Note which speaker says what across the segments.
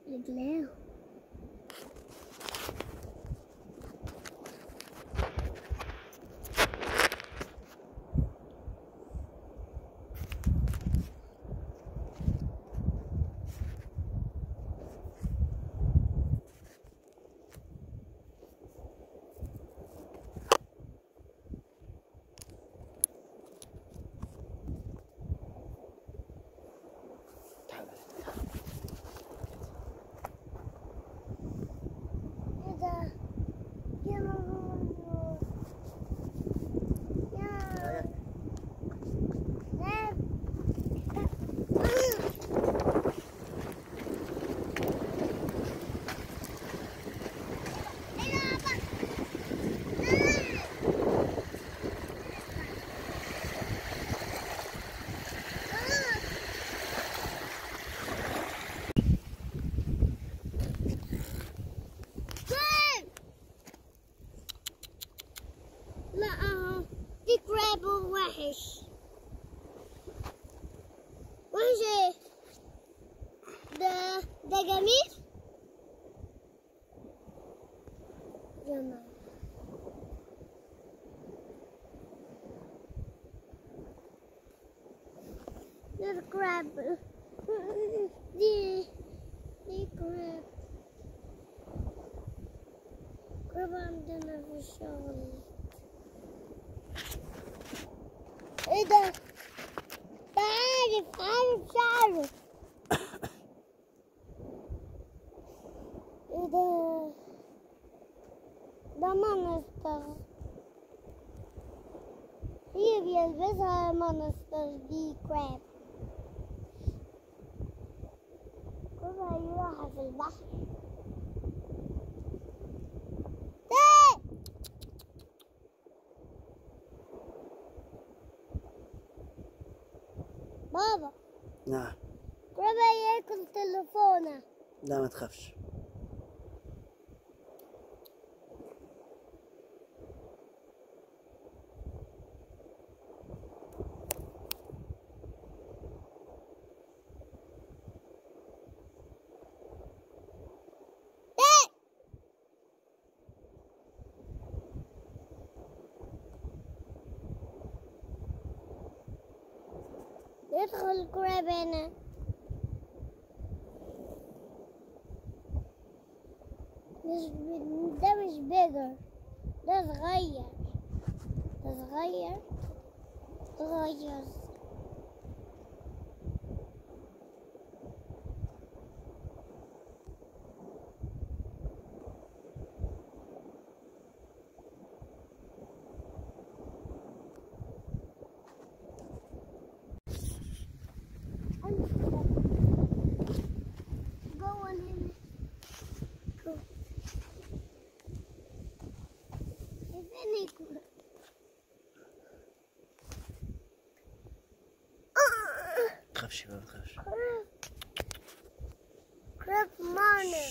Speaker 1: رجلاه ايه ده يا ماما يا لا لا اهو دي كراب وحش وحش ايه ده ده جميل جمال ده كراب دي دي كراب كراب عندنا في الشغل ايه ده؟ ده عارف عارف شعره ايه ده؟ ده مانستر هي بيلبسها مانستر دي كراب كلها يروح في البحر ده بابا
Speaker 2: نعم
Speaker 1: كراب ياكل تليفونه
Speaker 2: لا ما تخافش
Speaker 1: ده يدخل كراب هنا مش ب- ده مش بيجر ده صغير ده صغير صغير جوه هنا جوه. فين يكون
Speaker 2: ما تخافش ما تخافش
Speaker 1: كراب كراب مانر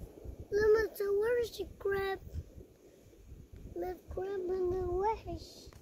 Speaker 1: لما تصورش كراب لا كراب من وحش